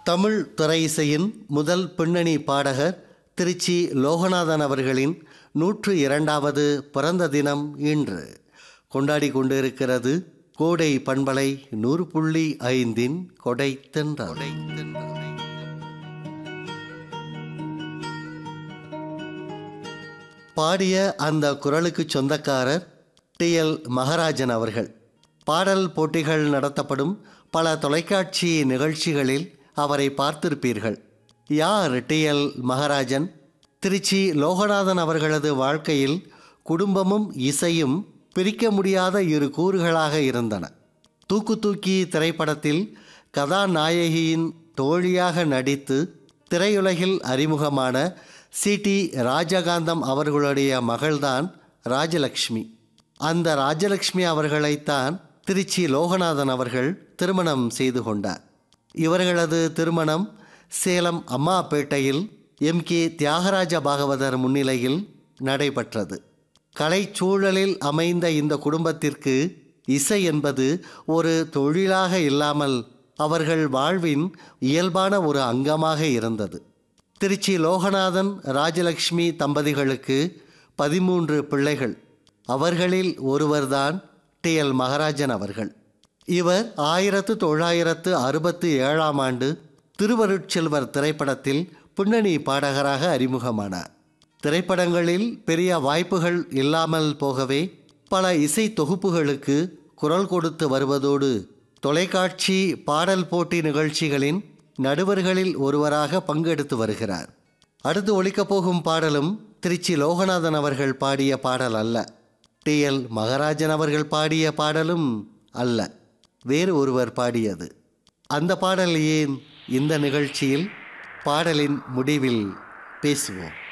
தமிழ் திரை இசையின் முதல் பின்னணி பாடகர் திருச்சி லோகநாதன் அவர்களின் நூற்று இரண்டாவது பிறந்த தினம் இன்று கொண்டாடி கொண்டிருக்கிறது கோடை பண்பலை நூறு புள்ளி ஐந்தின் கொடை தென்றலை பாடிய அந்த குரலுக்கு சொந்தக்காரர் டி எல் மகராஜன் அவர்கள் பாடல் போட்டிகள் நடத்தப்படும் பல தொலைக்காட்சி நிகழ்ச்சிகளில் அவரை பார்த்திருப்பீர்கள் யார் டி எல் மகராஜன் திருச்சி லோகநாதன் அவர்களது வாழ்க்கையில் குடும்பமும் இசையும் பிரிக்க முடியாத இரு கூறுகளாக இருந்தன தூக்கு தூக்கி திரைப்படத்தில் கதாநாயகியின் தோழியாக நடித்து திரையுலகில் அறிமுகமான சி டி ராஜகாந்தம் அவர்களுடைய மகள்தான் ராஜலக்ஷ்மி அந்த ராஜலக்ஷ்மி அவர்களைத்தான் திருச்சி லோகநாதன் அவர்கள் திருமணம் செய்து கொண்டார் இவர்களது திருமணம் சேலம் அம்மாப்பேட்டையில் எம் கே தியாகராஜ பாகவதர் முன்னிலையில் நடைபெற்றது கலைச்சூழலில் அமைந்த இந்த குடும்பத்திற்கு இசை என்பது ஒரு தொழிலாக இல்லாமல் அவர்கள் வாழ்வின் இயல்பான ஒரு அங்கமாக இருந்தது திருச்சி லோகநாதன் ராஜலக்ஷ்மி தம்பதிகளுக்கு பதிமூன்று பிள்ளைகள் அவர்களில் ஒருவர்தான் டி எல் மகராஜன் அவர்கள் இவர் ஆயிரத்து தொள்ளாயிரத்து அறுபத்தி ஏழாம் ஆண்டு திருவருட்செல்வர் திரைப்படத்தில் பின்னணி பாடகராக அறிமுகமானார் திரைப்படங்களில் பெரிய வாய்ப்புகள் இல்லாமல் போகவே பல இசை தொகுப்புகளுக்கு குரல் கொடுத்து வருவதோடு தொலைக்காட்சி பாடல் போட்டி நிகழ்ச்சிகளின் நடுவர்களில் ஒருவராக பங்கெடுத்து வருகிறார் அடுத்து ஒழிக்கப் போகும் பாடலும் திருச்சி லோகநாதன் அவர்கள் பாடிய பாடல் அல்ல டி எல் மகராஜன் அவர்கள் பாடிய பாடலும் அல்ல வேறு ஒருவர் பாடியது அந்த பாடல் ஏன் இந்த நிகழ்ச்சியில் பாடலின் முடிவில் பேசுவோம்